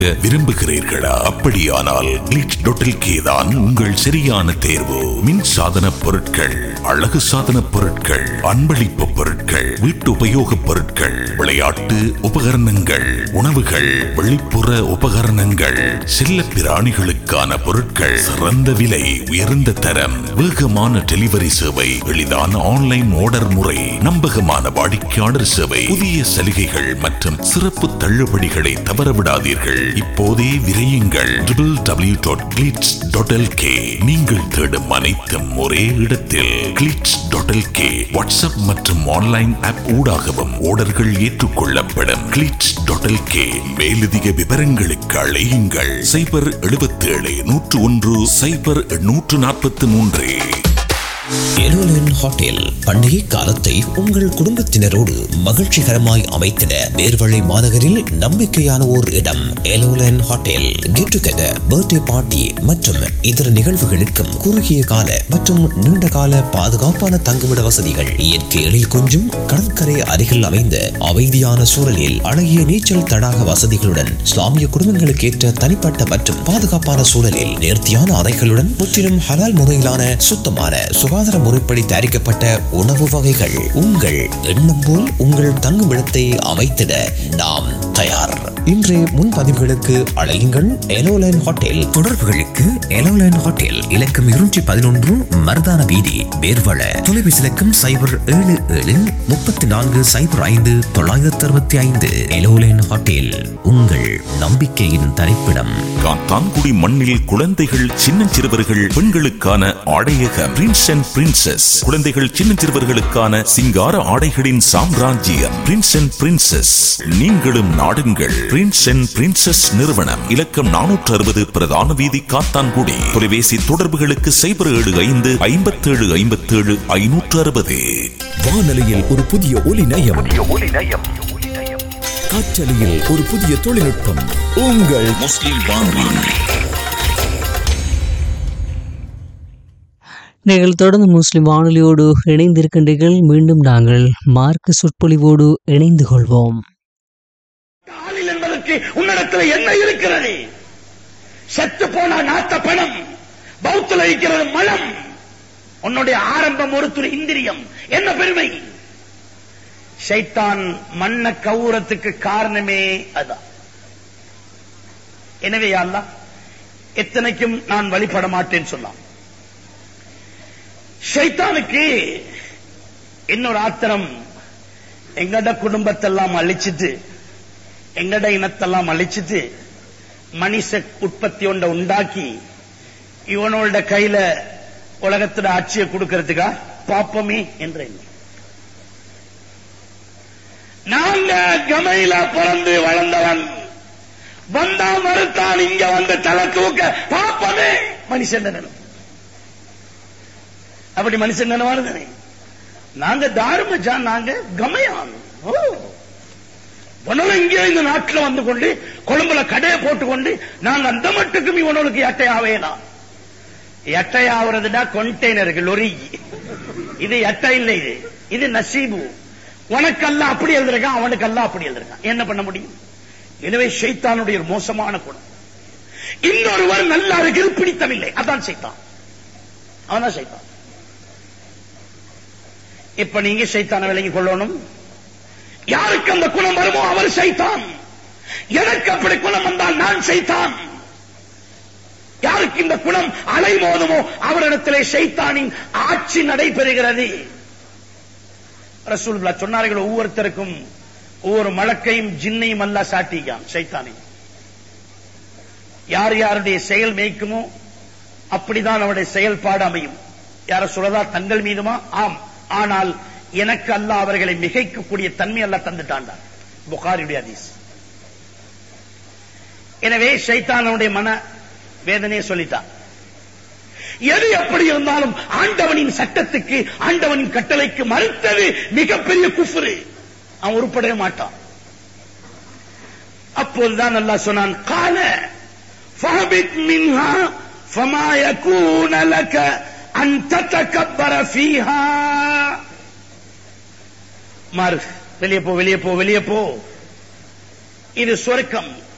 விரும்புகிறீர்களா அப்படியானால் கிளிச் டொட்டில் தான் உங்கள் சரியான தேர்வு மின் சாதன பொருட்கள் அழகு சாதன பொருட்கள் அன்பளிப்பு பொருட்கள் வீட்டு உபயோக பொருட்கள் விளையாட்டு உபகரணங்கள் உணவுகள் வெளிப்புற உபகரணங்கள் செல்ல பிராணிகளுக்கான பொருட்கள் சிறந்த விலை உயர்ந்த தரம் வேகமான டெலிவரி சேவை எளிதான ஆன்லைன் ஆர்டர் முறை நம்பகமான வாடிக்கையாளர் சேவை புதிய சலுகைகள் மற்றும் சிறப்பு தள்ளுபடிகளை தவறவிடாதீர்கள் இப்போதே விரையுங்கள் www.glitz.lk நீங்கள் தேடும் அனைத்தும் ஒரே இடத்தில் கிளிட்ஸ் கே வாட்ஸ்அப் மற்றும் ஆன்லைன் ஆப் ஊடாகவும் ஆர்டர்கள் ஏற்றுக்கொள்ளப்படும் கிளிட்ஸ் கே மேலதிக விவரங்களுக்கு அழையுங்கள் சைபர் 77 நூற்று ஒன்று சைபர் நூற்று நாற்பத்தி மூன்று எருலன் ஹோட்டல் பண்டிகை காலத்தை உங்கள் குடும்பத்தினரோடு மகிழ்ச்சிகரமாய் அமைத்திட நேர்வழி மாநகரில் நம்பிக்கையான ஓர் இடம் எலோலன் hotel get together birthday party மற்றும் இதர நிகழ்வுகளுக்கும் குறுகிய கால மற்றும் நீண்ட கால பாதுகாப்பான தங்குமிட வசதிகள் இயற்கை எழில் கொஞ்சும் கடற்கரை அருகில் அமைந்த அமைதியான சூழலில் அழகிய நீச்சல் தடாக வசதிகளுடன் இஸ்லாமிய குடும்பங்களுக்கு ஏற்ற தனிப்பட்ட மற்றும் பாதுகாப்பான சூழலில் நேர்த்தியான அறைகளுடன் முற்றிலும் ஹலால் முறையிலான சுத்தமான சுகாதார முறைப்படி தயாரிக்கப்பட்ட உணவு வகைகள் உங்கள் எண்ணம் போல் உங்கள் தங்குமிடத்தை அமைத்திட நாம் தயார் இன்றைய முன்பதிவுகளுக்கு அழையுங்கள் எலோலைன் ஹோட்டல் தொடர்புகளுக்கு எலோலைன் ஹோட்டல் இலக்கம் இருநூற்றி பதினொன்று மருதான வீதி வேர்வள தொலைபேசி இலக்கம் சைபர் ஏழு ஏழு முப்பத்தி நான்கு சைபர் ஐந்து தொள்ளாயிரத்தி அறுபத்தி ஐந்து எலோலைன் ஹோட்டல் உங்கள் நம்பிக்கையின் தரிப்பிடம் காத்தான்குடி மண்ணில் குழந்தைகள் சின்னஞ்சிறுவர்கள் பெண்களுக்கான ஆடையக பிரின்ஸ் அண்ட் பிரின்சஸ் குழந்தைகள் சின்னஞ்சிறுவர்களுக்கான சிங்கார ஆடைகளின் சாம்ராஜ்யம் பிரின்ஸ் அண்ட் பிரின்சஸ் நீங்களும் நாடுங்கள் பிரின்ஸ் அண்ட் பிரின்சஸ் நிறுவனம் இலக்கம் நானூற்று அறுபது பிரதான வீதி காத்தான்குடி தொலைபேசி தொடர்புகளுக்கு சைபர் ஏழு ஐந்து ஐம்பத்தேழு ஐம்பத்தேழு ஐநூற்று அறுபது வானொலியில் ஒரு புதிய ஒலி நயம் காற்றலையில் ஒரு புதிய தொழில்நுட்பம் உங்கள் முஸ்லிம் வானொலி நீங்கள் தொடர்ந்து முஸ்லிம் வானொலியோடு இணைந்திருக்கின்றீர்கள் மீண்டும் நாங்கள் மார்க்க சொற்பொழிவோடு இணைந்து கொள்வோம் ஆளில் என்பதற்கு உன்னிடத்தில் என்ன இருக்கிறது செத்து போன நாத்த பணம் பௌத்துல இருக்கிறது மலம் உன்னுடைய ஆரம்பம் ஒரு துணி இந்திரியம் என்ன பெருமை சைத்தான் மண்ண கவுரத்துக்கு காரணமே அதான் எனவே அல்லாஹ் எத்தனைக்கும் நான் வழிபட மாட்டேன்னு சொன்னான் ஷைத்தானுக்கு இன்னொரு ஆத்திரம் எங்கட குடும்பத்தெல்லாம் அழிச்சிட்டு எங்கட இனத்தெல்லாம் அழிச்சிட்டு மனுஷ உற்பத்தி ஒன்றை உண்டாக்கி இவனோட கையில உலகத்துல ஆட்சியை கொடுக்கறதுக்கா பாப்பமே என்ற எண்ணம் நாங்க கமையில பிறந்து வளர்ந்தவன் வந்தா மறுத்தான் இங்க வந்து தலை தூக்க பாப்பமே மனுஷன் நினைவு அப்படி மனுஷன் நினைவாரு நாங்க தாருமஜான் நாங்க கமையான் ஓ உணவு இங்கே இந்த நாட்டில் வந்து கொண்டு கொழும்புல கடையை போட்டுக்கொண்டு நாங்க அந்த மட்டுக்கும் இவனுக்கு எட்டை ஆவேலாம் எட்டை ஆகுறதுடா கொண்டெய்னருக்கு லொரி இது எட்டை இல்லை இது இது நசீபு உனக்கெல்லாம் அப்படி எழுதிருக்கான் அவனுக்கெல்லாம் அப்படி எழுதிருக்கான் என்ன பண்ண முடியும் எனவே ஷைத்தானுடைய ஒரு மோசமான குணம் இன்னொருவர் நல்லா இருக்கிறது பிடித்தமில்லை அதான் சைத்தான் அவன் சைத்தான் இப்ப நீங்க சைத்தான விலகி கொள்ளணும் யாருக்கு அந்த குணம் வருமோ அவர் சைத்தான் எனக்கு அப்படி குணம் வந்தால் நான் சைத்தான் யாருக்கு இந்த குணம் அலைமோதுமோ அவரிடத்திலே சைத்தானின் ஆட்சி நடைபெறுகிறது ரசூலுல்லாஹ் சொன்னார்கள் ஒவ்வொருத்தருக்கும் ஒவ்வொரு மலக்கையும் ஜின்னையும் அல்ல சாட்டியான் சைத்தானை யார் யாருடைய செயல் மேய்க்குமோ அப்படிதான் அவருடைய செயல்பாடு அமையும் யார சொல்லதா தங்கள் மீதுமா ஆம் ஆனால் எனக்கு அல்ல அவர்களை மிகைக்கக்கூடிய தன்மை அல்ல தந்துட்டாண்டா புகாரியுடைய ஹதீஸ் எனவே ஷைத்தானுடைய மன வேதனையை சொல்லிட்டான் எது எப்படி இருந்தாலும் ஆண்டவனின் சட்டத்துக்கு ஆண்டவனின் கட்டளைக்கு மறுத்தது மிகப்பெரிய குஃபுரு அவன் உருப்படவே மாட்டான் அப்போதுதான் அல்லாஹ் சொன்னான் கால ஃபஹபித் மின்ஹா ஃபமா யகூன லக அன் ததகப்பர ஃபீஹா மாறு வெளியே போ வெளியே போ வெளியே போ இது சொர்க்கம்